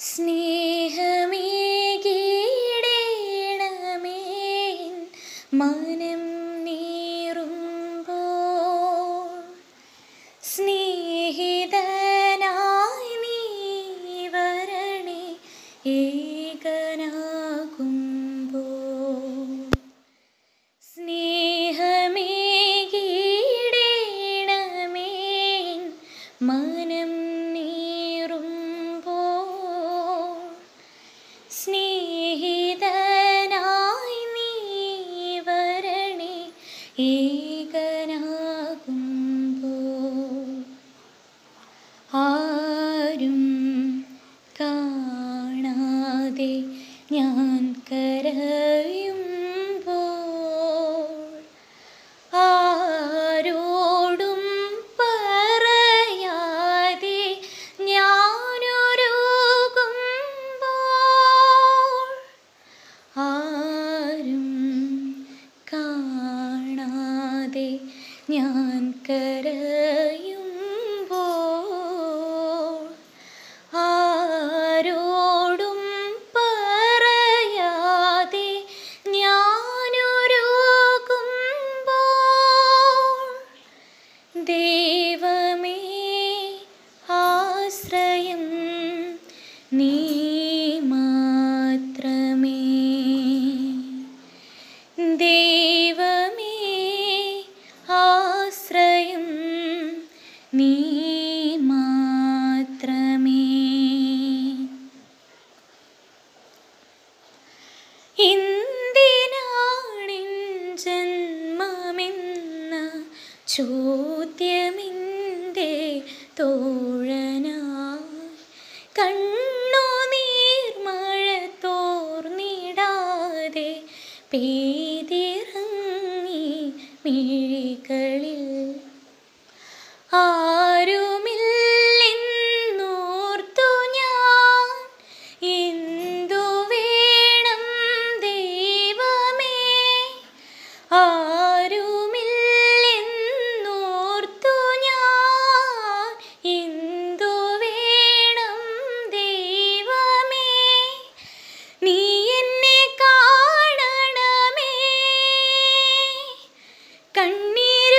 സ്നേഹമേകീടേണമേ മനം നീറുമ്പോൾ സ്നേഹിതനായി നീ വരണേ ഏകനാകുമ്പോൾ സ്നേഹമേകീടേണമേ മനം നീറുമ്പോൾ സ്നേഹിതനായി നീ വരണേ ഏകനാകുമ്പോൾ ആരും കാണാതെ ഞാൻ കരയുമ്പോൾ ആരോടും പറയാതെ ഞാനൊരുകുമ്പോൾ ആരും കാണാതെ ഞാൻ കരയുമ്പോൾ ആരോടും പറയാതെ ഞാനൊരുകുമ്പോൾ ദൈവമേ ആശ്രയം നീ മാത്രമേ ദൈവമേ ആശ്രയം നീ മാത്രമേ എന്തിനാണിൻ ജന്മമെന്ന ചോദ്യമിൻ്റെ തോഴനായി കണ്ണുനീർമഴ തോർന്നിടാതെ പെയ്തിറങ്ങി മിഴികളിൽ ആരുമില്ലെന്നോർത്തു ഞാൻ എന്തു വേണം ദൈവമേ ആരുമില്ലെന്നോർത്തു ഞാൻ എന്തു വേണം ദൈവമേ നീ എന്നെ കാണണമേ കണ്ണീർ